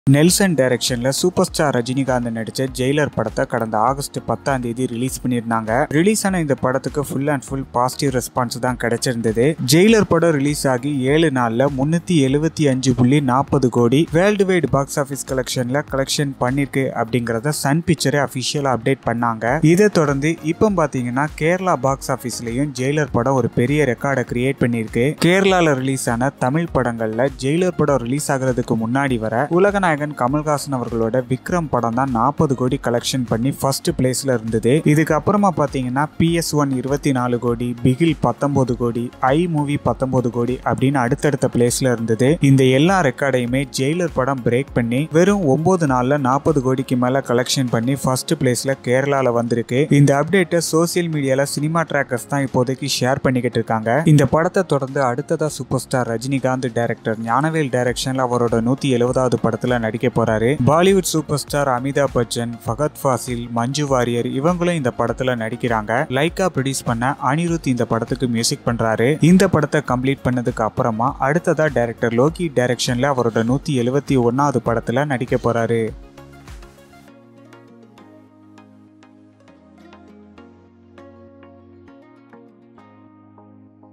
Nelson டைரக்ஷன்ல super star Rajinikanth நடிச்ச Jailer படத்தை கடந்த ஆகஸ்ட் பத்தாம் தேதி ரிலீஸ் பண்ணியிருந்தாங்க ரிலீஸ் ஆன இந்த படத்துக்கு full and full positive response தான் கிடைச்சிருந்தது ஜெயிலர் படம் ரிலீஸ் ஆகி ஏழு நாள்ல முன்னூத்தி எழுபத்தி அஞ்சு புள்ளி நாற்பது கோடி வேர்ல்டு வைடு பாக்ஸ் ஆஃபீஸ் கலெக்ஷன்ல கலெக்ஷன் பண்ணிருக்கு அப்படிங்கறத சன் பிக்சரே அபிஷியலா அப்டேட் பண்ணாங்க இதை தொடர்ந்து இப்போ பாத்தீங்கன்னா கேரளா பாக்ஸ் ஆஃபீஸ்லயும் ஜெயிலர் படம் ஒரு பெரிய ரெக்கார்டை கிரியேட் பண்ணியிருக்கு கேரளால ரிலீஸ் ஆன தமிழ் படங்கள்ல ஜெயிலர் படம் ரிலீஸ் ஆகுறதுக்கு முன்னாடி வர உலகநாயகன் கமல்ஹாசன் அவர்களோட விக்ரம் படம் தான் நாற்பது கோடி கலெக்ஷன் பண்ணி ஃபர்ஸ்ட் பிளேஸ்ல இருந்தது இதுக்கு அப்புறமா பாத்தீங்கன்னா பிஎஸ் ஒன் இருபத்தி நாலு கோடி பிகில் பத்தொன்பது கோடி ஐ மூவி பத்தொன்பது கோடி அப்படின்னு அடுத்தடுத்த பிளேஸ்ல இருந்தது இந்த எல்லா ரெக்கார்டையுமே ஜெயிலர் படம் பிரேக் பண்ணி வெறும் ஒன்பது நாள்ல நாற்பது கோடிக்கு மேல கலெக்ஷன் பண்ணி ஃபர்ஸ்ட் பிளேஸ்ல கேரளால வந்திருக்கு இந்த அப்டேட்டை சோசியல் மீடியால சினிமா ட்ராக்கர்ஸ் தான் இப்போதைக்கு ஷேர் பண்ணிக்கிட்டு இருக்காங்க இந்த படத்தை தொடர்ந்து அடுத்ததா super star Rajinikanth director Gnanavel டைரக்ஷன்ல அவரோட நூத்தி எழுபதாவது படத்துல நடிக்க போறாரு பாலிவுட் சூப்பர் ஸ்டார் அமிதாப் பச்சன் ஃபகத் ஃபாசில் மஞ்சு வாரியர் இவங்களும் இந்த படத்துல நடிக்கிறாங்க லைக்கா ப்ரொடியூஸ் பண்ண அனிருத் இந்த படத்துக்கு மியூசிக் பண்றாரு இந்த படத்தை கம்ப்ளீட் பண்ணதுக்கு அப்புறமா அடுத்ததா டைரக்டர் லோகி டைரக்ஷன்ல அவரோட நூத்தி எழுபத்தி ஒன்னாவது படத்துல நடிக்க போறாரு